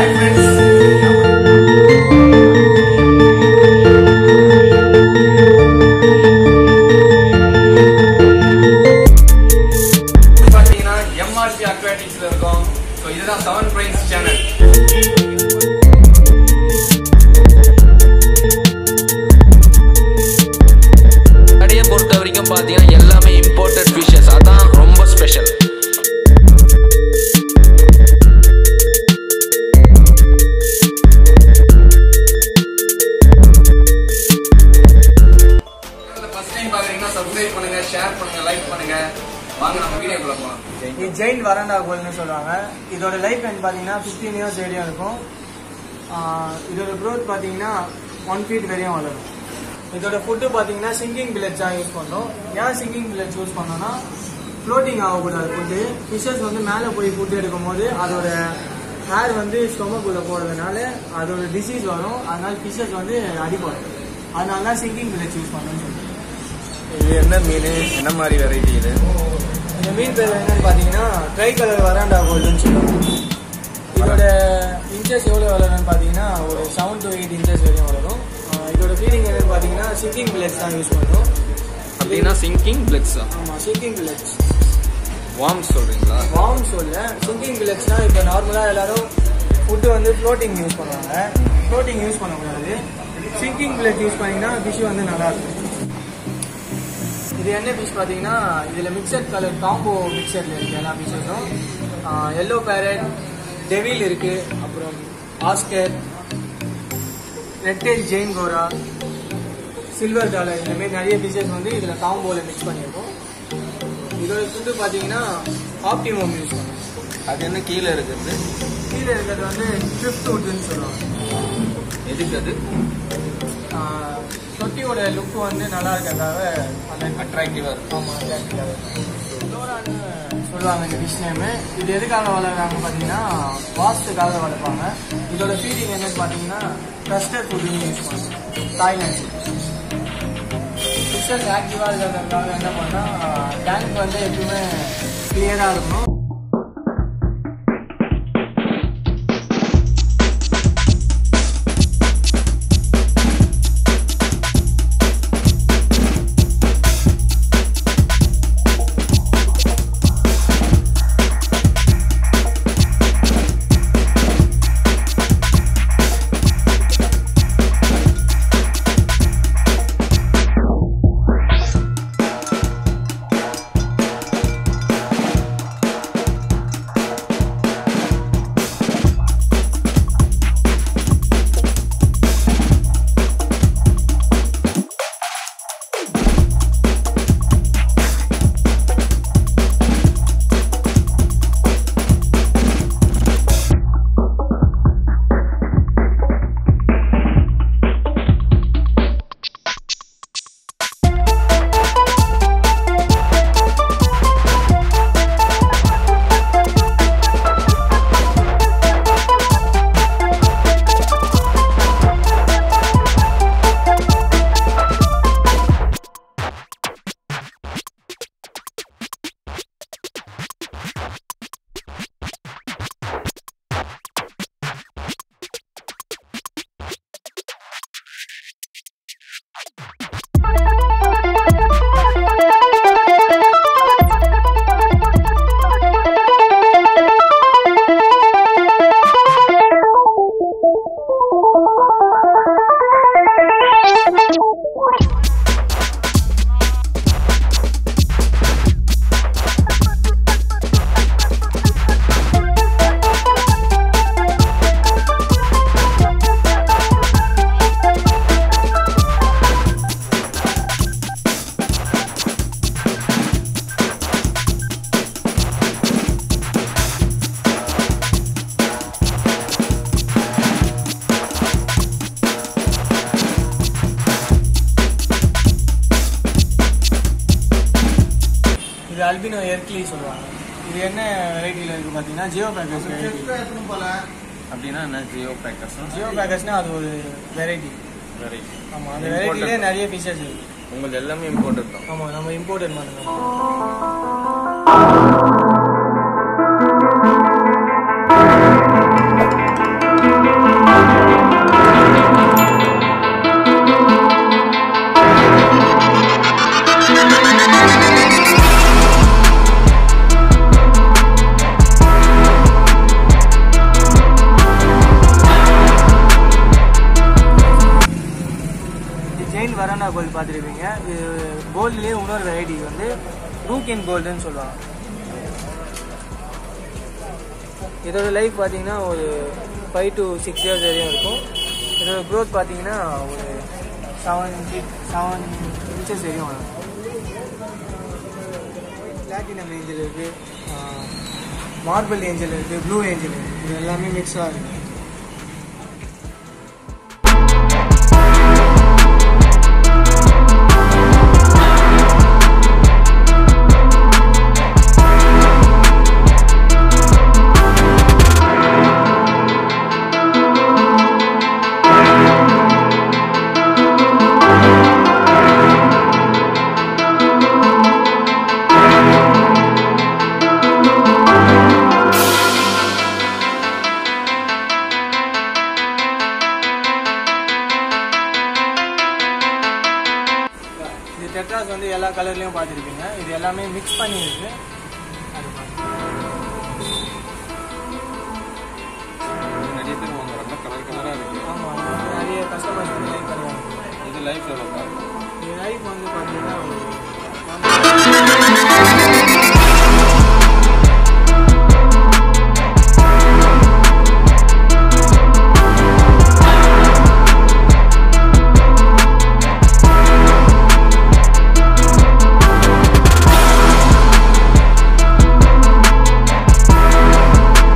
Hi friends பார்த்தீங்கன்னா MRP அக்வாட்டிக்ஸ்ல இருக்கோம் ஸோ இதுதான் செவன் பிரைன்ஸ் சேனல் கடையை பொறுத்த வரைக்கும் பார்த்தீங்கன்னா எல்லாமே இம்போர்ட்டட் ஃபிஷஸ் அதான் ரொம்ப ஸ்பெஷல் ஃபர்ஸ்ட் டைம் பார்க்குறீங்கன்னா சப்ஸ்கிரைப் பண்ணுங்க ஷேர் பண்ணுங்க லைக் பண்ணுங்க வாங்க நம்ம வீடியோக்குள்ள போகலாம் இது ஜெயின் வராண்டா கோல்னு சொல்றாங்க இதோட லைஃப் டைம் பார்த்தீங்கன்னா ஃபிஃப்டீன் இயர்ஸ் வரையும் இருக்கும் ஆஹ் இதோட க்ரோத் பார்த்தீங்கன்னா ஒன் ஃபீட் வரையும் வளரும் இதோட ஃபுட்டு பார்த்தீங்கன்னா சிங்கிங் பில்லட்ஸ் தான் யூஸ் பண்ணோம் ஏன் சிங்கிங் பில்லட்ஸ் யூஸ் பண்ணோம்னா ஃப்ளோட்டிங் ஆகக்கூடாது ஃபுட்டு ஃபிஷஸ் வந்து மேலே போய் ஃபுட்டு எடுக்கும்போது அதோட ஹேர் வந்து ஸ்டொமக்குள்ளே போகிறதுனால அதோட டிசீஸ் வரும் அதனால ஃபிஷஸ் வந்து அடிபடும் அதனால தான் சிங்கிங் பில்லட்ஸ் யூஸ் பண்ணணும்னு சொல்லுவோம் இது என்ன மீன் என்ன மாதிரி வெரைட்டி இது இந்த மீன் பேர் என்னன்னு பார்த்தீங்கன்னா ட்ரை கலர் வராண்டா கோல்டுன்னு சொல்லுவாங்க இதோட இன்ச்சஸ் எவ்வளோ வளரும்னு பார்த்தீங்கன்னா ஒரு செவன் டு எயிட் இன்ச்சஸ் வரையும் வளரும் ஆஹ் இதோட ஃபீடிங் என்னன்னு பார்த்தீங்கன்னா சிக்கிங் பிளேட்ஸ் தான் யூஸ் பண்ணுறோம் அப்படின்னா சிங்கிங் பிளட்ஸா ஆமாம் சிக்கிங் பிளேட்ஸ் வார்ம் சொல்றீங்களா வார்ம் சொல்ல சிங்கிங் பிளேட்ஸ்னா இப்போ நார்மலாக எல்லாரும் ஃபுட்டு வந்து ஃப்ளோட்டிங் யூஸ் பண்ணுவாங்க ஃப்ளோட்டிங் யூஸ் பண்ணக்கூடாது சிங்கிங் பிளேட் யூஸ் பண்ணிங்கன்னா ஃபிஷ் வந்து நல்லா இருக்கும் இது என்ன ஃபிஷ் பார்த்தீங்கன்னா இதில் மிக்சட் கலர் காம்போ மிக்சரில் இருக்குது எல்லா ஃபிஷ்ஷஸும் எல்லோ பேரட் டெவில் இருக்குது அப்புறம் oscar red tail giant gourami silver dollar இந்த மாதிரி நிறைய ஃபிஷஸ் வந்து இதில் காம்போவில் மிக்ஸ் பண்ணியிருக்கோம் இதோட ஃபுட்டு பார்த்தீங்கன்னா ஆப்டிமம் யூஸ் பண்ணுவோம் அது என்ன கீழே இருக்குது கீழே இருக்கிறது வந்து ட்ரிஃப்ட் வுட்னு சொல்லுவாங்க எதுக்கு அது ஆஹ் தொட்டியோட லுக் வந்து நல்லா இருக்கிறதால அந்த அட்ராக்டிவா இருக்கும் ஆமாம் attractive-ஆ இருக்கும். ஃப்ளோரான்னு சொல்லுவாங்க இந்த ஃபிஷ் நேமு இது எதுக்காக வளர்க்குறாங்க பார்த்தீங்கன்னா வாஸ்துக்காக வளர்ப்பாங்க இதோட ஃபீடிங் என்னன்னு பார்த்தீங்கன்னா கஸ்டர்ட் ஃபுட்னு யூஸ் பண்ணுவாங்க தாய்லாந்து ஃபிஷஸ் ஆக்டிவாக இருக்கிறதுக்காக என்ன பண்ணால் டேங்க் வந்து எப்பவுமே கிளியராக இருக்கணும் இது அல்பினோ எர்க்லி சொல்லுவாங்க இது என்ன வெரைட்டியில் இருக்குது பார்த்தீங்கன்னா ஜியோ பேக்கர்ஸ் அப்படின்னா என்ன ஜியோ பேக்கர்ஸ் ஜியோ பேக்கர்ஸ்னா அது ஒரு வெரைட்டி வெரைட்டி ஆமாம் அந்த வெரைட்டிலே நிறைய ஃபிஷஸ் இருக்கு உங்களுக்கு எல்லாமே இம்போர்ட்டட் தான் ஆமாம் நம்ம இம்போர்ட்டட் மட்டும்தான் கோல்டு பார்த்துருப்பீங்க இது கோல்டுலேயே இன்னொரு வெரைட்டி வந்து ரூக்கின் கோல்டுன்னு சொல்லுவாங்க இதோட லைஃப் பார்த்தீங்கன்னா ஒரு ஃபைவ் டு சிக்ஸ் இயர்ஸ் வரையும் இருக்கும் இதோட க்ரோத் பார்த்தீங்கன்னா ஒரு செவன் ஃபீட் செவன் இன்ச்சஸ் வரையும் வரும் பிளாட்டினம் ஏஞ்சல் இருக்குது மார்பிள் ஏஞ்சல் இருக்குது ப்ளூ ஏஞ்சல் இருக்குது இது எல்லாமே மிக்ஸாக இருக்குது இது டெட்ராஸ் வந்து எல்லா கலர்லயும் பார்த்துருப்பீங்க இது எல்லாமே மிக்ஸ் பண்ணி இருக்கு